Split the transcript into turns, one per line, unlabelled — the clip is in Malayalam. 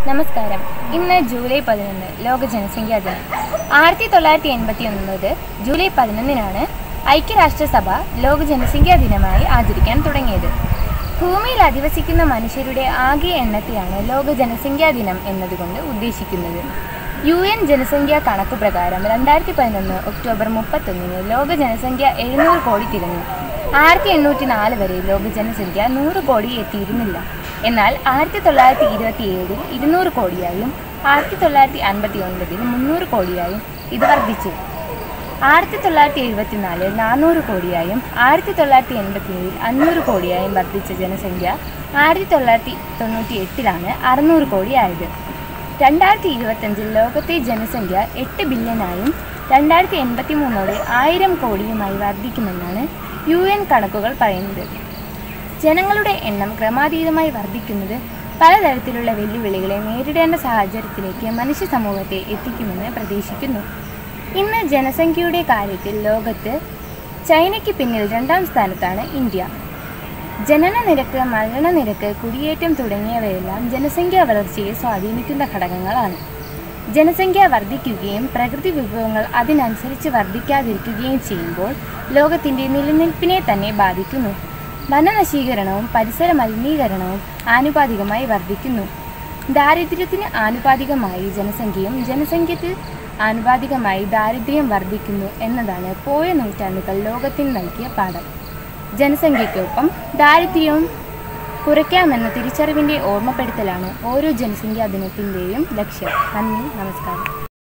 നമസ്കാരം ഇന്ന് ജൂലൈ പതിനൊന്ന് ലോക ജനസംഖ്യാ ദിനം ആയിരത്തി തൊള്ളായിരത്തി എൺപത്തി ഒൻപത് ജൂലൈ പതിനൊന്നിനാണ് ഐക്യരാഷ്ട്രസഭ ലോക ജനസംഖ്യാ ദിനമായി ആചരിക്കാൻ തുടങ്ങിയത് ഭൂമിയിൽ അധിവസിക്കുന്ന മനുഷ്യരുടെ ആകെ എണ്ണത്തെയാണ് ലോക ജനസംഖ്യാ ദിനം എന്നതുകൊണ്ട് ഉദ്ദേശിക്കുന്നത് യു എൻ ജനസംഖ്യാ കണക്കു പ്രകാരം രണ്ടായിരത്തി പതിനൊന്ന് ഒക്ടോബർ മുപ്പത്തൊന്നിന് ലോക ജനസംഖ്യ എഴുന്നൂറ് കോടി തികഞ്ഞു ആയിരത്തി എണ്ണൂറ്റി നാല് വരെ ലോക ജനസംഖ്യ നൂറ് കോടി എത്തിയിരുന്നില്ല എന്നാൽ ആയിരത്തി തൊള്ളായിരത്തി ഇരുപത്തി ഏഴിൽ ഇരുന്നൂറ് കോടിയായും ആയിരത്തി തൊള്ളായിരത്തി അൻപത്തി ഒൻപതിൽ മുന്നൂറ് കോടിയായും ഇത് വർദ്ധിച്ചു ആയിരത്തി തൊള്ളായിരത്തി എഴുപത്തിനാലിൽ നാനൂറ് കോടിയായും ആയിരത്തി തൊള്ളായിരത്തി എൺപത്തി ഏഴിൽ അഞ്ഞൂറ് കോടിയായും വർദ്ധിച്ച ജനസംഖ്യ ആയിരത്തി തൊള്ളായിരത്തി തൊണ്ണൂറ്റി എട്ടിലാണ് അറുന്നൂറ് കോടിയായത് രണ്ടായിരത്തി ഇരുപത്തഞ്ചിൽ ലോകത്തെ ജനസംഖ്യ എട്ട് ബില്യനായും രണ്ടായിരത്തി എൺപത്തി മൂന്നോടെ ആയിരം കോടിയുമായി വർദ്ധിക്കുമെന്നാണ് യു എൻ കണക്കുകൾ പറയുന്നത് ജനങ്ങളുടെ എണ്ണം ക്രമാതീതമായി വർദ്ധിക്കുന്നത് പലതരത്തിലുള്ള വെല്ലുവിളികളെ നേരിടേണ്ട സാഹചര്യത്തിലേക്ക് മനുഷ്യ സമൂഹത്തെ എത്തിക്കുമെന്ന് പ്രതീക്ഷിക്കുന്നു ഇന്ന് ജനസംഖ്യയുടെ കാര്യത്തിൽ ലോകത്ത് ചൈനയ്ക്ക് പിന്നിൽ രണ്ടാം സ്ഥാനത്താണ് ഇന്ത്യ ജനന നിരക്ക് മരണനിരക്ക് കുടിയേറ്റം തുടങ്ങിയവയെല്ലാം ജനസംഖ്യാ വളർച്ചയെ സ്വാധീനിക്കുന്ന ഘടകങ്ങളാണ് ജനസംഖ്യ വർദ്ധിക്കുകയും പ്രകൃതി വിഭവങ്ങൾ അതിനനുസരിച്ച് വർദ്ധിക്കാതിരിക്കുകയും ചെയ്യുമ്പോൾ ലോകത്തിൻ്റെ നിലനിൽപ്പിനെ തന്നെ ബാധിക്കുന്നു വനനശീകരണവും പരിസര മലിനീകരണവും ആനുപാതികമായി വർദ്ധിക്കുന്നു ദാരിദ്ര്യത്തിന് ആനുപാതികമായി ജനസംഖ്യയും ജനസംഖ്യക്ക് ആനുപാതികമായി ദാരിദ്ര്യം വർദ്ധിക്കുന്നു എന്നതാണ് പോയ നൂറ്റാണ്ടുകൾ ലോകത്തിന് നൽകിയ പാഠം ജനസംഖ്യയ്ക്കൊപ്പം ദാരിദ്ര്യവും കുറയ്ക്കാമെന്ന തിരിച്ചറിവിൻ്റെ ഓർമ്മപ്പെടുത്തലാണ് ഓരോ ജനസംഖ്യാ ദിനത്തിൻ്റെയും ലക്ഷ്യം നന്ദി നമസ്കാരം